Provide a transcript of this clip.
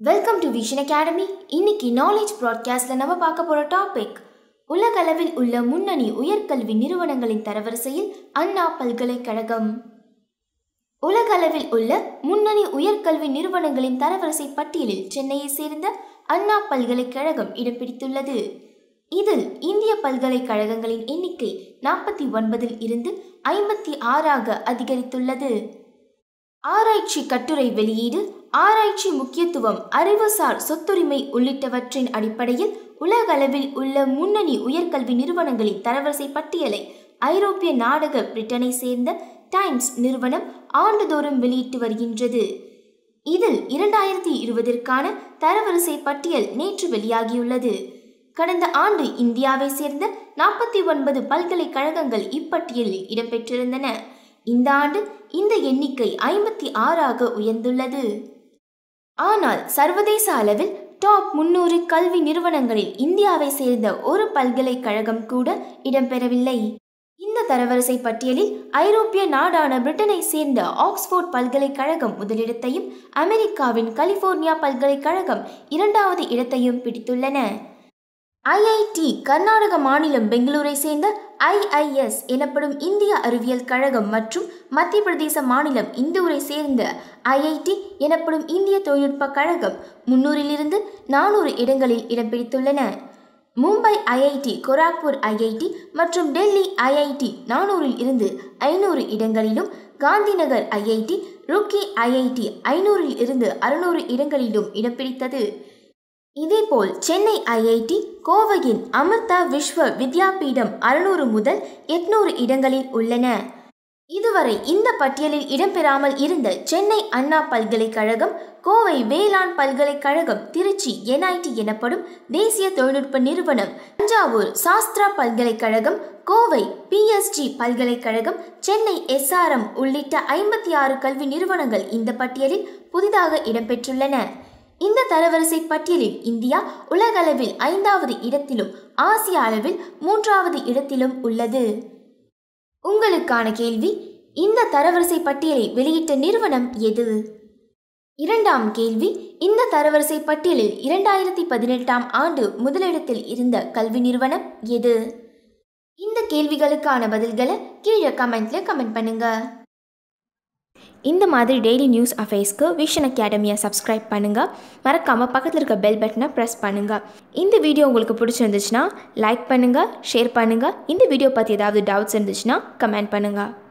welcome to vision academy இன்னைக்கு knowledge ப்ராட்காஸ்ட்ல நம்ம பார்க்க போற டாபிக் உலகளவில் உள்ள முன்னணி உயர்கல்வி நிறுவனங்களின் தரவரிசையில் அண்ணா பல்கலைக்கழகம் உலகளவில் உள்ள முன்னணி உயர்கல்வி நிறுவனங்களின் தரவரிசை பட்டியலில் சென்னையை சேர்ந்த அண்ணா பல்கலைக்கழகம் இடம் பிடித்துள்ளது இதில் இந்திய பல்கலைக்கழகங்களின் எண்ணிக்கை நாற்பத்தி ஒன்பதில் இருந்து ஐம்பத்தி ஆறாக அதிகரித்துள்ளது ஆராய்ச்சி கட்டுரை வெளியீடு ஆராய்ச்சி முக்கியத்துவம் அறிவுசார் சொத்துரிமை உள்ளிட்டவற்றின் அடிப்படையில் உலகளவில் உள்ள முன்னணி உயர்கல்வி நிறுவனங்களின் தரவரிசை பட்டியலை ஐரோப்பிய நாடக பிரிட்டனை சேர்ந்த டைம்ஸ் நிறுவனம் ஆண்டுதோறும் வெளியிட்டு வருகின்றது இதில் இரண்டாயிரத்தி இருபதிற்கான தரவரிசை பட்டியல் நேற்று வெளியாகியுள்ளது கடந்த ஆண்டு இந்தியாவை சேர்ந்த நாற்பத்தி ஒன்பது பல்கலைக்கழகங்கள் இப்பட்டியலில் இடம்பெற்றிருந்தன இந்த ஆண்டு இந்த எண்ணிக்கை ஐம்பத்தி ஆறாக உயர்ந்துள்ளது ஆனால் சர்வதேச அளவில் டாப் முன்னூறு கல்வி நிறுவனங்களில் இந்தியாவை சேர்ந்த ஒரு பல்கலைக்கழகம் கூட இடம்பெறவில்லை இந்த தரவரிசை பட்டியலில் ஐரோப்பிய நாடான பிரிட்டனை சேர்ந்த ஆக்ஸ்போர்ட் பல்கலைக்கழகம் முதலிடத்தையும் அமெரிக்காவின் கலிபோர்னியா பல்கலைக்கழகம் இரண்டாவது இடத்தையும் பிடித்துள்ளன ஐஐடி கர்நாடக மாநிலம் பெங்களூரை சேர்ந்த ஐஐஎஸ் எனப்படும் இந்திய அறிவியல் கழகம் மற்றும் மத்திய பிரதேச மாநிலம் இந்தூரை சேர்ந்த ஐஐடி எனப்படும் இந்திய தொழில்நுட்ப கழகம் முன்னூறிலிருந்து நானூறு இடங்களில் இடம் பிடித்துள்ளன மும்பை ஐஐடி கோராக்பூர் ஐஐடி மற்றும் டெல்லி ஐஐடி நானூறில் இருந்து ஐநூறு இடங்களிலும் காந்திநகர் ஐஐடி ருக்கி ஐஐடி ஐநூறில் இருந்து அறுநூறு இடங்களிலும் இடம் பிடித்தது இதேபோல் சென்னை ஐஐடி கோவையின் அமிர்தா விஸ்வ வித்யாபீடம் அறுநூறு முதல் எட்நூறு இடங்களில் உள்ளன இதுவரை இந்த பட்டியலில் இடம்பெறாமல் இருந்த சென்னை அண்ணா பல்கலைக்கழகம் கோவை வேளாண் பல்கலைக்கழகம் திருச்சி என்ஐடி எனப்படும் தேசிய தொழில்நுட்ப நிறுவனம் தஞ்சாவூர் சாஸ்திரா பல்கலைக்கழகம் கோவை பிஎஸ்ஜி பல்கலைக்கழகம் சென்னை எஸ்ஆர்எம் உள்ளிட்ட ஐம்பத்தி ஆறு கல்வி நிறுவனங்கள் இந்த பட்டியலில் புதிதாக இடம்பெற்றுள்ளன இந்த தரவரிசை பட்டியலில் இந்தியா உலகளவில் ஐந்தாவது இடத்திலும் ஆசிய அளவில் மூன்றாவது இடத்திலும் உள்ளது உங்களுக்கான கேள்வி இந்த தரவரிசை பட்டியலை வெளியிட்ட நிறுவனம் எது இரண்டாம் கேள்வி இந்த தரவரிசை பட்டியலில் இரண்டாயிரத்தி பதினெட்டாம் ஆண்டு முதலிடத்தில் இருந்த கல்வி நிறுவனம் எது இந்த கேள்விகளுக்கான பதில்களை கீழே கமெண்ட்ல கமெண்ட் பண்ணுங்க இந்த மாதிரி டெய்லி நியூஸ் அஃபேர்ஸ்க்கு விஷன் அகாடமியை சப்ஸ்கிரைப் பண்ணுங்கள் மறக்காமல் பக்கத்தில் இருக்க பெல் பட்டனை ப்ரெஸ் பண்ணுங்கள் இந்த வீடியோ உங்களுக்கு பிடிச்சிருந்துச்சுன்னா லைக் பண்ணுங்கள் ஷேர் பண்ணுங்கள் இந்த வீடியோ பற்றி ஏதாவது டவுட்ஸ் இருந்துச்சுன்னா கமெண்ட் பண்ணுங்கள்